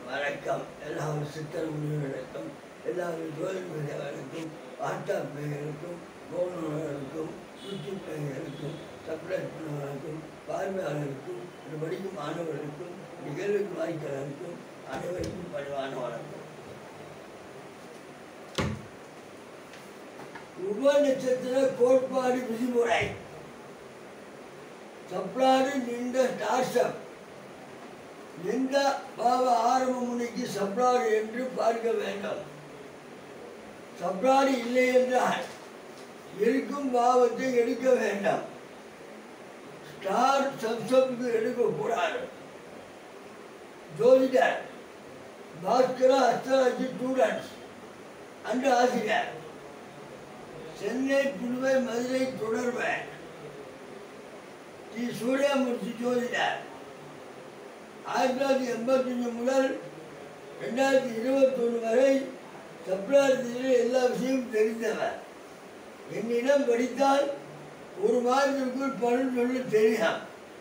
வணக்கம் எல்லா ஒரு சித்தர முனிவர்களுக்கும் எல்லா ஒரு ஜோதிமர்களுக்கும் ஆட்டா பிள்ளைகளுக்கும் கௌரவர்களுக்கும் சுற்று பிள்ளைகளுக்கும் சப்ளைட் பண்ணவர்களுக்கும் பார்வையாளர்களுக்கும் இது படிக்கும் மாணவர்களுக்கும் நிகழ்வுக்கு வாய்க்கிறவர்களுக்கும் அனைவருக்கும் பணிவான வணக்கம் உப நட்சத்திர கோட்பாடு விதிமுறை சப்ளாடு நின்ற டார்சப் எந்த பாவ ஆரம்ப முனைக்கு சப்ளாடு என்று பார்க்க வேண்டும் சப்ளாடு இல்லை என்றால் இருக்கும் பாவத்தை எடுக்க வேண்டாம் ஸ்டார் சப்சப்க்கு எடுக்கக்கூடாது ஜோதிடர் பாஸ்கர அஸ்ட்ராலஜி ஸ்டூடெண்ட்ஸ் அன்று ஆசிரியர் சென்னை புதுவை மதுரை தொடர்பேன் ஸ்ரீ சூர்யாமூர்த்தி ஜோதிடர் ஆயிரத்தி தொள்ளாயிரத்தி எண்பத்தஞ்சு முதல் ரெண்டாயிரத்தி இருபத்தொன்று வரை சப்ளாரத்தில் எல்லா விஷயமும் தெரிந்தவர் என்னிடம் படித்தால் ஒரு மாதத்திற்குள் பலன் சொல்ல தெரியும்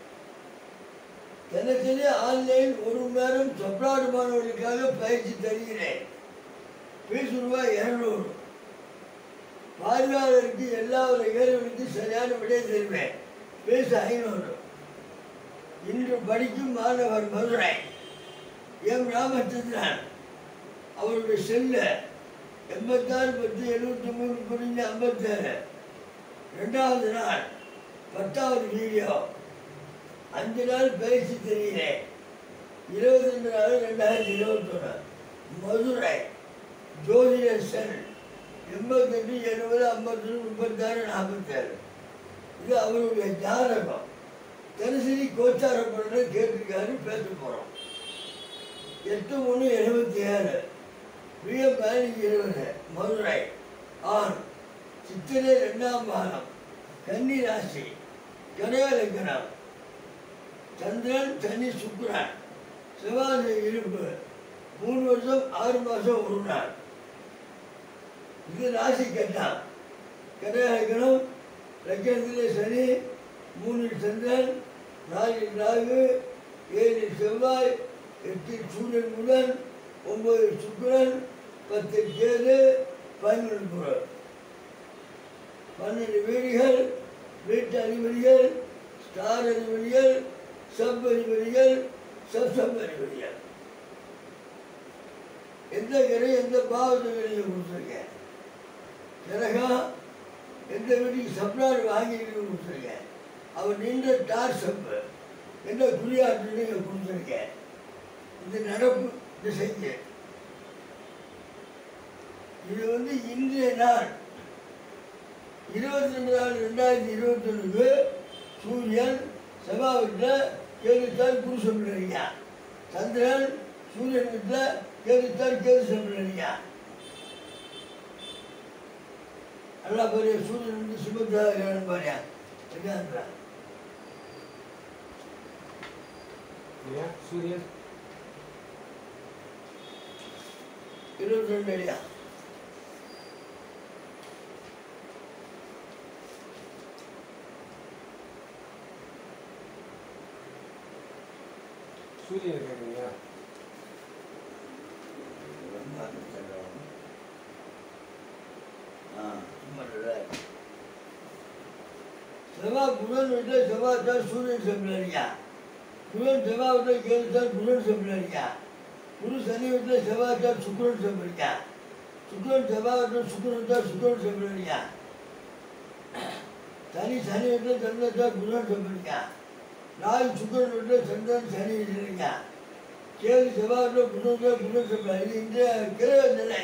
தினசரி ஆன்லைன் ஒரு மணி நேரம் சப்ளாடு மாணவர்களுக்காக பயிற்சி தருகிறேன் ஃபீஸ் ரூபாய் இரநூறு பார்வையாளருக்கு எல்லா ஒரு கேள்விகளுக்கு சரியான விடை தருவேன் ஃபீஸ் ஐநூறு இன்று படிக்கும் மாணவர் மதுரை எம் ராமச்சந்திரன் அவருடைய செல்லு எண்பத்தாறு பத்து எழுபத்தி மூணு புரிஞ்சு ஐம்பத்தேழு ரெண்டாவது நாள் பத்தாவது வீடியோ அஞ்சு நாள் பேசி தெரிகிறேன் இருபத்தி ரெண்டு நாள் ரெண்டாயிரத்தி இருபத்தொன்று மதுரை ஜோதிடர் செல் எண்பத்தெட்டு எழுபது ஐம்பத்தொன்று முப்பத்தாறு நாற்பத்தேழு இது அவருடைய ஜாதகம் தினசரி கோச்சார பலனை கேட்டிருக்காரு பேச போகிறோம் எட்டு மூணு எழுபத்தி ஏழு பிரிய பதினஞ்சு இருபது மதுரை ஆண் சித்திரை ரெண்டாம் பாகம் கன்னி ராசி கனக லக்னம் சந்திரன் சனி சுக்கிரன் செவ்வாய் இருப்பு மூணு வருஷம் ஆறு மாதம் ஒரு நாள் இது ராசி கட்டம் கனக லக்னம் லக்னத்திலே சனி மூணில் சந்திரன் நாலில் ராகு ஏழில் செவ்வாய் எட்டில் சூரியன் முதல் ஒன்பது சுக்கிரன் பத்து கேது பதினொன்று குரல் பன்னெண்டு வீடுகள் வீட்டு அதிபதிகள் ஸ்டார் அதிபதிகள் சப் அதிபதிகள் சப் சப் அதிபதிகள் எந்த கிரை எந்த பாவத்தை வெளியே கொடுத்துருக்கேன் கிரகம் எந்த வீட்டுக்கு சப்ளாடு வாங்கிட்டு கொடுத்துருக்கேன் அவர் நின்ற டார் சப்பு எந்த குறியாற்றுன்னு கொடுத்துருக்கேன் இந்த நடப்பு திசைக்கு இது வந்து இன்றைய நாள் இருபத்தி ரெண்டு நாள் ரெண்டாயிரத்தி இருபத்தொன்னுக்கு சூரியன் செவ்வாய் வீட்டில் கேதுத்தால் குரு சம்பிரனியா சந்திரன் சூரியன் வீட்டில் கேதுத்தால் கேது சம்பிரனியா நல்லா பெரிய சூரியன் வந்து சுபத்ரா பாரியா என்ன இல்லையா சூரியன் இருபத்தி ரெண்டு அடியா சூரியன் கேட்குறீங்க செவ்வாய் புதன் வீட்டில் செவ்வாய் தான் சூரியன் சம்பிரனியா புதன் செவ்வாய் வீட்டில் கேது தான் புதன் சம்பிரனியா குரு சனி வீட்டில் செவ்வாய் தான் சுக்கிரன் சம்பிரனியா சுக்கிரன் செவ்வாய் வீட்டில் சுக்கிரன் தான் சுக்கிரன் சம்பிரனியா சனி சனி வீட்டில் சந்திரன் தான் புதன் சம்பிரனியா ராகு சுக்கிரன் வீட்டில் சந்திரன் சனி இல்லைங்க கேது செவ்வாய் வீட்டில் புதன் தான் புதன் சம்பிரனியா இது இந்த கிரக நிலை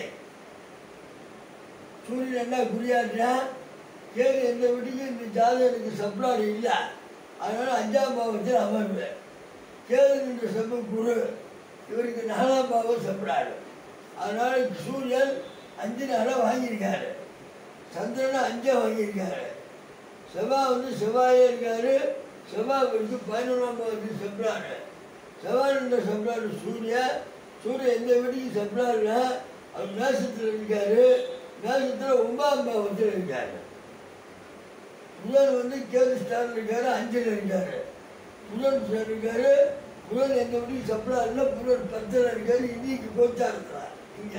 சூரியன் என்ன குறியாடுறா கேது எந்த வீட்டுக்கு இந்த ஜாதகனுக்கு சப்ளாடு இல்லை அதனால் அஞ்சாம் பாவத்தில் அமர்வு கேது என்ற செம்ம குரு இவருக்கு நாலாம் பாவம் சப்ளாடு அதனால் சூரியன் அஞ்சு நாளாக வாங்கியிருக்காரு சந்திரனை அஞ்சா வாங்கியிருக்காரு செவ்வாய் வந்து செவ்வாயே இருக்காரு செவ்வாய் இவருக்கு பதினொன்றாம் பாவத்துக்கு சப்ளாடு செவ்வாய் என்ற சப்ளாடு சூரிய சூரியன் எந்த வீட்டுக்கு சப்ளாடுனா அவர் மேசத்தில் இருக்காரு மேசத்தில் ஒன்பதாம் பாவத்தில் இருக்காரு புதன் வந்து கேது ஸ்டார் இருக்காரு அஞ்சில் இருக்காரு புதன் ஸ்டார் இருக்காரு புலன் எந்த வீட்டுக்கு சப்ளா இல்லை புலன் பத்தில் இருக்காரு இன்னைக்கு கோச்சா இருக்கிறார் இங்கே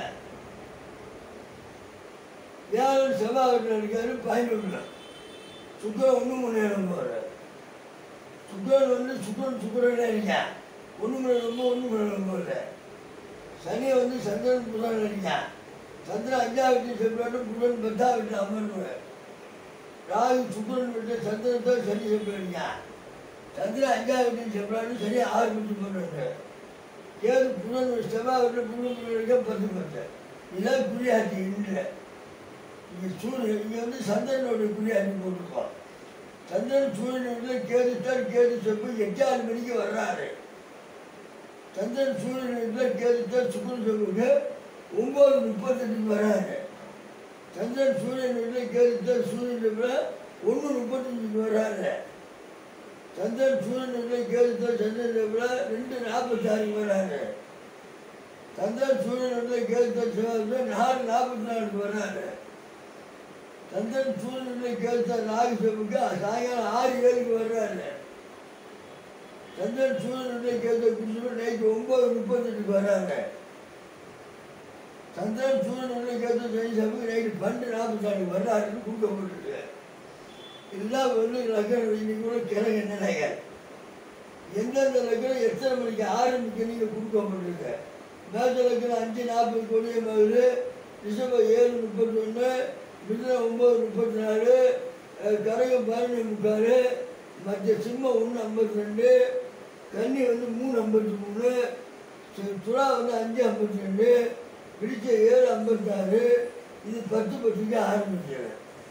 வியாழன் செவ்வாய்க்கில் இருக்காரு பதினொன்று சுக்கரன் ஒன்று முன்னேறம் போகிறார் சுக்கரன் வந்து சுக்கரன் சுக்கரனே இருக்கேன் ஒன்று மணி ரொம்ப ஒன்று மணி ரொம்ப இல்லை சனியை வந்து சந்திரன் புதன் இருக்கேன் சந்திரன் அஞ்சாவது செவ்வாட்டு புதன் பத்தாவது அமர்வுவார் ராகு சுக்கரன் விட்டு சந்திரன் தான் சனி செவ்வாய்ங்க சந்திரன் அஞ்சாவது செவ்வாட்டு சனி ஆறு பத்து பண்ணுறது கேது புதன் செவ்வாய் விட்டு புதன் புதன் பத்து பத்து இதான் குறியாட்சி இன்று இங்கே சூரியன் இங்கே வந்து சந்திரனுடைய குறியாட்சி போட்டிருக்கோம் சந்திரன் சூரியன் வீட்டில் கேது தான் கேது செவ்வாய் எட்டாறு மணிக்கு வர்றாரு சந்திரன் சூரியன் வீட்டில் கேது தான் சுக்கரன் செவ்வாய்க்கு ஒம்பது முப்பத்தெட்டுக்கு வராரு சந்திரன் சூரியன் வீட்டில் கேது தான் சூரியன் செவ்வாய் ஒன்று முப்பத்தஞ்சுக்கு வராரு சந்திரன் சூரியன் வீட்டில் கேது தான் சந்திரன் செவ்வாய் ரெண்டு நாற்பத்தாறுக்கு வராரு சந்திரன் சூரியன் வீட்டில் கேது தான் செவ்வாய் நாலு நாற்பத்தி நாலுக்கு வராரு சந்திரன் சூரியனில் கேட்ட நாகசேவுக்கு சாயங்காலம் ஆறு ஏழுக்கு வர்றாரு சந்திரன் சூரியனில் கேட்ட குருசுக்கு நைட்டு ஒன்பது முப்பத்தெட்டுக்கு வர்றாரு சந்திரன் சூரியனில் கேட்ட சனிசாவுக்கு நைட்டு பன்னெண்டு நாற்பத்தாண்டுக்கு வர்றாருன்னு கொடுக்கப்பட்டிருக்கு இதெல்லாம் வந்து லக்னம் இன்னைக்கு கூட கிழங்கு நிலைகள் எந்தெந்த லக்னம் எத்தனை மணிக்கு ஆரம்பிக்க நீங்கள் கொடுக்கப்பட்டிருக்கு மேச லக்னம் அஞ்சு நாற்பது கோடிய மகள் ரிஷபம் ஏழு முப்பத்தொன்று மிதுனம் ஒம்பது முப்பத்தி நாலு அஹ் கரகம் பதினொன்று முக்கால் மற்ற சிம்மம் ஒன்று ஐம்பத்தி ரெண்டு கன்னி வந்து மூணு ஐம்பத்தி மூணு சு- துலா வந்து அஞ்சு ஐம்பத்தி ரெண்டு பிடிச்ச ஏழு ஐம்பத்தாறு இது பத்து பத்துக்கு ஆரம்பிச்சது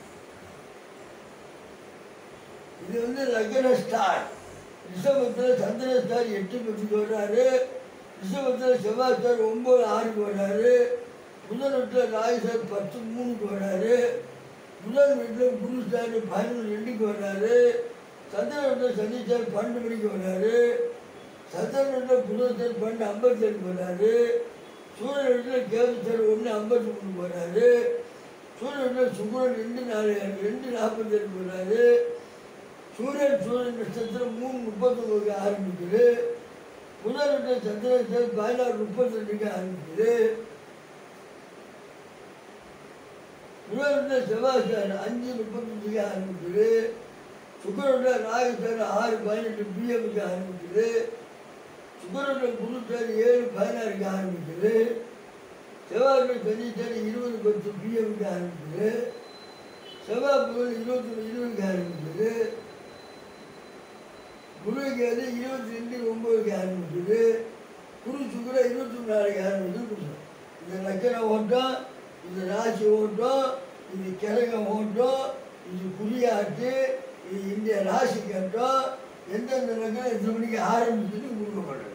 இது வந்து லக்ன ஸ்டார் ரிஷபத்தில் சந்திர ஸ்டார் எட்டு பத்துக்கு வர்றாரு ரிஷபத்தில் செவ்வாய் ஸ்டார் ஒம்பது ஆறுக்கு வர்றாரு புதன் வீட்டில் ராய் சார் பத்து மூணுக்கு வர்றாரு புதன் வீட்டில் குரு சார் பதினொன்று ரெண்டுக்கு வர்றாரு சந்திரன் வீட்டில் சனி சார் பன்னெண்டு மணிக்கு வர்றாரு சந்திரன் வீட்டில் புதன் சார் பன்னெண்டு ஐம்பத்தேழுக்கு வர்றாரு சூரியன் வீட்டில் கேது சார் ஒன்று ஐம்பத்தி மூணுக்கு வர்றாரு சூரியன் வீட்டில் சுக்கரன் ரெண்டு நாலு ரெண்டு நாற்பத்தேழுக்கு வர்றாரு சூரியன் சூரியன் நட்சத்திரம் மூணு முப்பத்தொம்பதுக்கு ஆரம்பிக்குது புதன் வீட்டில் சந்திரன் சார் பதினாறு முப்பத்தெட்டுக்கு ஆரம்பிக்குது புதனுடைய செவ்வாய் சார் அஞ்சு முப்பத்தஞ்சுக்கு ஆரம்பிக்குது சுக்கரனுடைய ராகு சார் ஆறு பதினெட்டு பிஎம்க்கு ஆரம்பிக்குது சுக்கரனுடைய குரு சார் ஏழு பதினாறுக்கு ஆரம்பிக்குது செவ்வாயுடைய சனி சார் இருபது பத்து பிஎம்க்கு ஆரம்பிக்குது செவ்வாய் புதன் இருபத்தி இருபதுக்கு ஆரம்பிக்குது குருவுக்கு அது இருபத்தி ரெண்டு ஒம்பதுக்கு ஆரம்பிக்குது குரு சுக்கர இருபத்தி நாலுக்கு ஆரம்பிக்குது இந்த லக்கண ஓட்டம் இது ராசி ஓட்டம் இது கிழகம் ஓட்டம் இது குறியாட்டு இது இந்திய ராசி கட்டம் எந்தெந்த லக்கணம் எத்தனை மணிக்கு ஆரம்பிச்சுட்டு கொடுக்கப்படுறது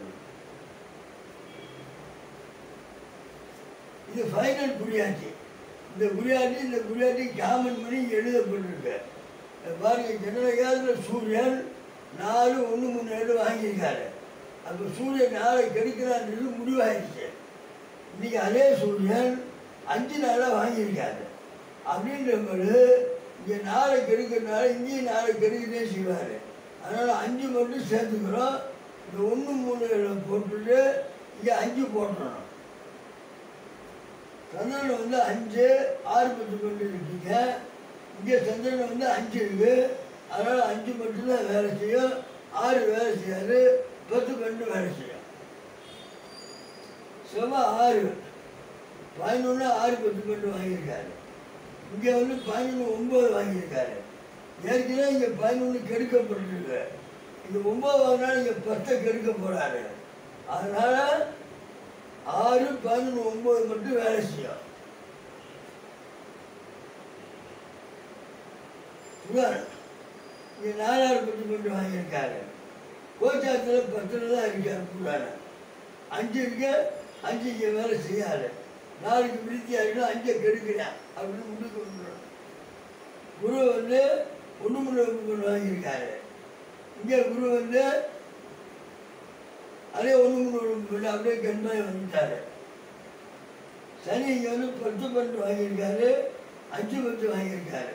இது ஃபைனல் குறியாட்சி இந்த குறியாட்டி இந்த குறியாட்டி காமன் மணி எழுதப்பட்டிருக்கு இதை பாருங்க ஜனநாயகத்தில் சூரியன் நாலு ஒன்று மூணு ஏழு வாங்கியிருக்காரு அப்போ சூரியன் நாளை கெடுக்கிறான்றது முடிவாயிடுச்சு இன்னைக்கு அதே சூரியன் அஞ்சு நாளாக வாங்கியிருக்காரு அப்படின்றபோது இங்கே நாளை கெடுக்கிறனால இங்கேயும் நாளை கெடுக்கதே செய்வார் அதனால் அஞ்சு மட்டும் சேர்த்துக்கிறோம் இந்த ஒன்று மூணு போட்டுட்டு இங்கே அஞ்சு போட்டுறோம் சந்திரன் வந்து அஞ்சு ஆறு பத்து கொண்டு இருக்கீங்க இங்கே சந்திரன் வந்து அஞ்சு இருக்கு அதனால் அஞ்சு மட்டும்தான் வேலை செய்யும் ஆறு வேலை செய்யாது பத்து பன்னெண்டு வேலை செய்யும் செவ்வாய் ஆறு பதினொன்று ஆறு பத்து பன்னெண்டு வாங்கியிருக்காரு இங்கே வந்து பதினொன்று ஒம்பது வாங்கியிருக்காரு ஏற்கனவே இங்கே பதினொன்று கெடுக்கப்பட்டிருக்கு இந்த ஒம்பது வாங்கினாலும் இங்கே பத்தை கெடுக்க போகிறாரு அதனால் ஆறு பதினொன்று ஒம்பது மட்டும் வேலை செய்யும் சுகர் இங்கே நாலாறு பத்து மட்டும் வாங்கியிருக்காரு கோச்சாரத்தில் பத்தில் தான் இருக்கார் புராண அஞ்சு இருக்க அஞ்சு இங்கே வேலை செய்யாது நாளைக்கு விருத்தி ஆகிடும் அஞ்சை கெடுக்கிறேன் அப்படின்னு முன்னுக்கு வந்துடும் குரு வந்து ஒன்று மூணு கொண்டு வாங்கியிருக்காரு இங்கே குரு வந்து அதே ஒன்று மூணு பண்ணி அப்படியே கண்மாய் வந்துட்டாரு சனி இங்கே வந்து பத்து பன்னெண்டு வாங்கியிருக்காரு அஞ்சு பத்து வாங்கியிருக்காரு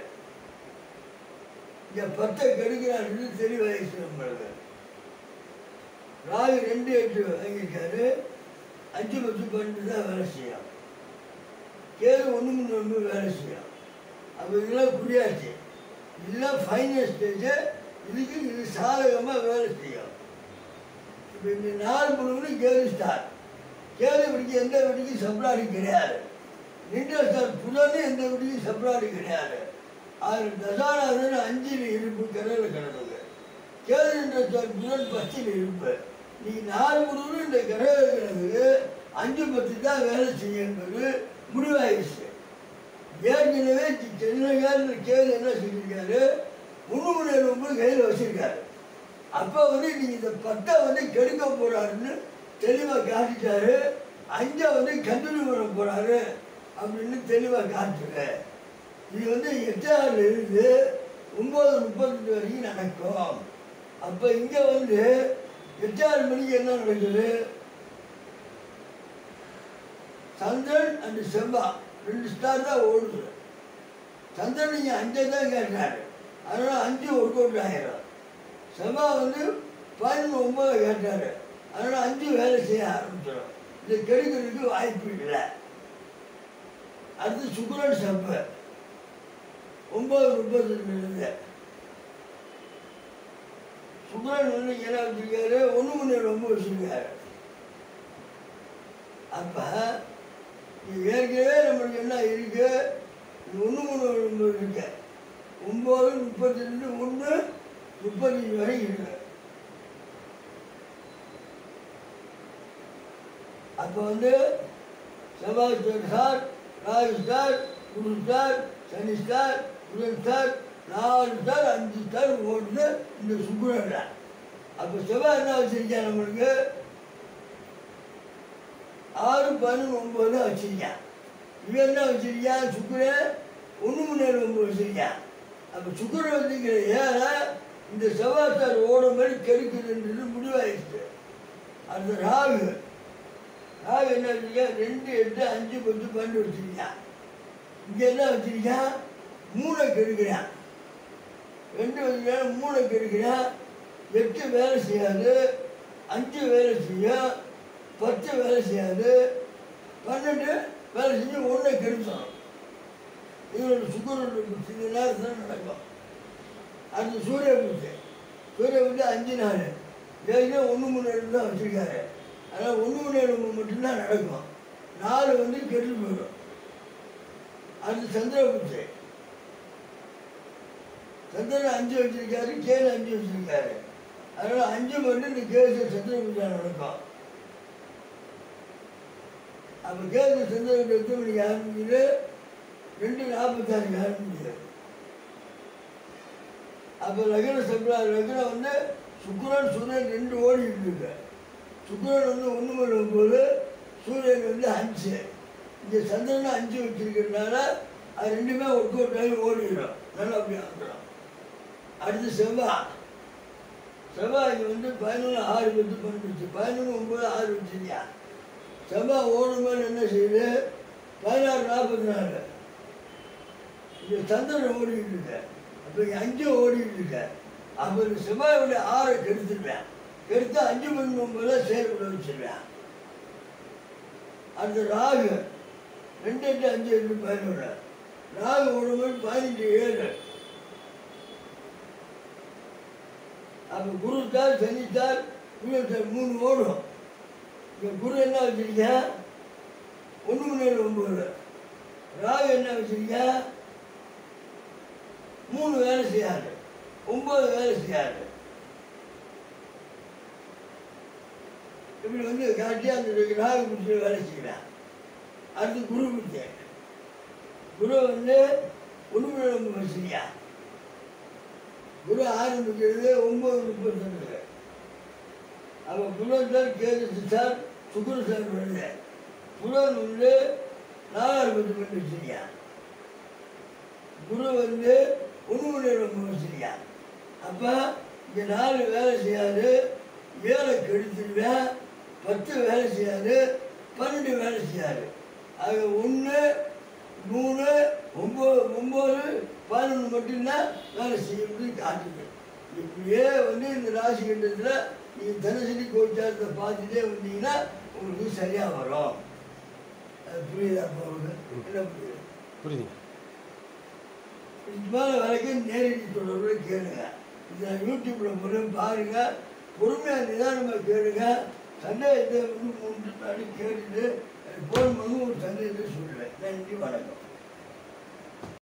இங்கே பத்தை கெடுக்கிறாருன்னு தெளிவாயிடுச்சு நம்மளுக்கு ராகு ரெண்டு எட்டு வாங்கியிருக்காரு அஞ்சு பத்து பன்னெண்டு தான் வேலை செய்யும் கேது ஒன்று மூணு ஒன்று வேலை செய்யும் அப்போ இதெல்லாம் புரியாச்சு இதெல்லாம் ஃபைனல் ஸ்டேஜு இதுக்கு இது சாதகமாக வேலை செய்யும் இப்போ இந்த நாலு முழுவதும் கேது ஸ்டார் கேது வீட்டுக்கு எந்த வீட்டுக்கும் சப்ளாடி கிடையாது நின்ற ஸ்டார் புதனு எந்த வீட்டுக்கும் சப்ளாடி கிடையாது அது தசாநாதன் அஞ்சில் இருப்பு கரையில் கிடந்தது கேது நின்ற ஸ்டார் புதன் பத்தில் இருப்பு நீ நாலு முழுவதும் இந்த கரையில் கிடந்தது அஞ்சு பத்து தான் வேலை செய்யும் என்பது முடிவாயிடுச்சு ஏற்கனவே சென்னையார் கேது என்ன செஞ்சிருக்காரு முன்னூறு ரொம்ப கையில் வச்சிருக்காரு அப்போ வந்து நீங்கள் இந்த பத்தை வந்து கெடுக்க போறாருன்னு தெளிவாக காட்டிட்டாரு அஞ்சை வந்து கண்டினியூ பண்ண போறாரு அப்படின்னு தெளிவாக காட்டுரு இது வந்து எட்டாவது இருந்து ஒம்பது முப்பத்தஞ்சு வரைக்கும் நடக்கும் அப்போ இங்கே வந்து எட்டாவது மணிக்கு என்ன நடக்குது சந்திரன் அண்ட் செவ்வாய் ரெண்டு ஸ்டார் தான் ஓடுது சந்திரன் நீங்கள் அஞ்சை தான் கேட்டாரு அதனால் அஞ்சு ஒர்க் அவுட் ஆயிரும் செவ்வாய் வந்து பதினொன்று ஒம்பது கேட்டார் அதனால் அஞ்சு வேலை செய்ய ஆரம்பிச்சிடும் இது கெடுக்கிறதுக்கு வாய்ப்பு இல்லை அடுத்து சுக்கரன் செப்பு ஒம்பது முப்பத்தஞ்சுலேருந்து சுக்கரன் வந்து என்ன வச்சிருக்காரு ஒன்று மணி ரொம்ப வச்சிருக்காரு அப்போ ஏற்கனவே நம்மளுக்கு என்ன இருக்கு ஒன்று மூணு ஒன்பது இருக்கு ஒம்பது முப்பத்தி ரெண்டு ஒன்று முப்பத்தஞ்சு வரை இருக்கு அப்போ வந்து செவ்வாய் ஸ்டார் ராகு ஸ்டார் குரு ஸ்டார் சனி ஸ்டார் புதன் ஸ்டார் நாலு ஸ்டார் அஞ்சு ஸ்டார் ஓடுது இந்த சுக்குரன் அப்போ செவ்வாய் என்ன வச்சிருக்கேன் நம்மளுக்கு ஆறு பதினொன்று ஒம்பது தான் வச்சிருக்கேன் இவன் என்ன வச்சிருக்கான் சுக்கரன் ஒன்று மணி நேரம் ஒம்பது வச்சிருக்கான் அப்போ சுக்கரன் வச்சுக்கிற ஏழை இந்த செவ்வாய்த்தார் ஓட மாதிரி கெடுக்குதுன்றது முடிவாயிடுச்சு அந்த ராகு ராகு என்ன வச்சிருக்கேன் ரெண்டு எட்டு அஞ்சு பத்து பன்னெண்டு வச்சிருக்கான் இங்கே என்ன வச்சிருக்கான் மூணை கெடுக்கிறான் ரெண்டு வச்சிருக்கான் மூணை கெடுக்கிறான் எட்டு வேலை செய்யாது அஞ்சு வேலை செய்யும் பத்து வேலை செய்யாது பன்னெண்டு வேலை செஞ்சு ஒன்றை கெடுத்தணும் இதோட சுக்கரோட பூச்சி இந்த நேரத்தில் நடக்கும் அடுத்து சூரிய பூச்சி சூரிய பூச்சி அஞ்சு நாள் ஏற்கனவே ஒன்று மணி நேரம் தான் வச்சுருக்காரு அதனால் ஒன்று மணி நேரம் மட்டும்தான் நடக்கும் நாலு வந்து கெட்டு போயிடும் அடுத்து சந்திர பூச்சி சந்திரன் அஞ்சு வச்சிருக்காரு கேது அஞ்சு வச்சிருக்காரு அதனால் அஞ்சு மட்டும் இந்த கேது சந்திர பூஜை நடக்கும் அப்போ கேது சந்திரன் எட்டு மணிக்கு ஆரம்பிக்குது ரெண்டு நாற்பத்தாறுக்கு ஆரம்பிக்குது அப்போ லக்ன சப்ளா லக்னம் வந்து சுக்கிரன் சூரியன் ரெண்டு ஓடிட்டு இருக்கு சுக்கிரன் வந்து ஒன்று மணி ஒம்பது சூரியன் வந்து அஞ்சு இங்கே சந்திரன் அஞ்சு வச்சிருக்கிறதுனால அது ரெண்டுமே ஒர்க் அவுட் ஆகி ஓடிடும் நல்லா அப்படி ஆகணும் அடுத்து செவ்வாய் செவ்வாய்க்கு வந்து பதினொன்று ஆறு பத்து பண்ணிடுச்சு பதினொன்று ஒம்பது ஆறு வச்சிருக்கியா செவ்வாய் ஓடும்போது என்ன செய்யுது பதினாறு நாற்பத்தி நாலு இங்கே சந்திரன் ஓடிக்கிட்டு இருக்க அப்போ இங்கே அஞ்சு ஓடிக்கிட்டு இருக்க அப்போ இந்த செவ்வாயோடைய ஆறை கெடுத்துருவேன் கெடுத்து அஞ்சு மணி ஒம்பதுல செயல்பட வச்சிருவேன் அடுத்து ராகு ரெண்டு எட்டு அஞ்சு எட்டு பதினொன்று ராகு ஓடும்போது பதினஞ்சு ஏழு அப்போ குரு தார் சனி தார் குரு தார் மூணு ஓடும் இங்கே குரு என்ன வச்சிருக்கேன் ஒன்று மணி நேரம் ஒம்பது ராகு என்ன வச்சிருக்கேன் மூணு வேலை செய்யாது ஒம்பது வேலை செய்யாது இப்படி வந்து கரெக்டாக அந்த ராகு பிடிச்சி வேலை செய்வேன் அடுத்து குரு பிடிச்ச குரு வந்து ஒன்று மணி நேரம் ஒம்பது வச்சிருக்கியா குரு ஆரம்பிக்கிறது ஒம்பது முப்பத்தொன்று அப்போ புலன் சார் கேது சார் சுக்குரு சார் வருது புலன் வந்து நாலாறு பத்து பண்ணி வச்சிருக்கான் குரு வந்து ஒன்று மணி நேரம் வச்சிருக்கான் அப்போ இங்கே நாலு வேலை செய்யாது ஏழை கெடுத்துருவேன் பத்து வேலை செய்யாது பன்னெண்டு வேலை செய்யாது அது ஒன்று மூணு ஒம்பது ஒம்பது பதினொன்று மட்டும்தான் வேலை செய்யறது காட்டுது இப்படியே வந்து இந்த ராசி கட்டத்தில் நீங்கள் தனுசனி கோச்சாரத்தை பார்த்துட்டே வந்தீங்கன்னா உங்களுக்கு சரியாக வரும் அது புரியுதா இப்போ உங்களுக்கு என்ன புரியுது புரியுதுங்க இதுக்கு மேலே வரைக்கும் நேரடி தொடர்புல கேளுங்க இதை யூடியூப்பில் முறை பாருங்கள் பொறுமையாக நிதானமாக கேளுங்க சந்தேகத்தை வந்து மூன்று நாள் கேட்டுட்டு ஃபோன் பண்ணி ஒரு சந்தேகத்தை சொல்லுவேன் நன்றி வணக்கம்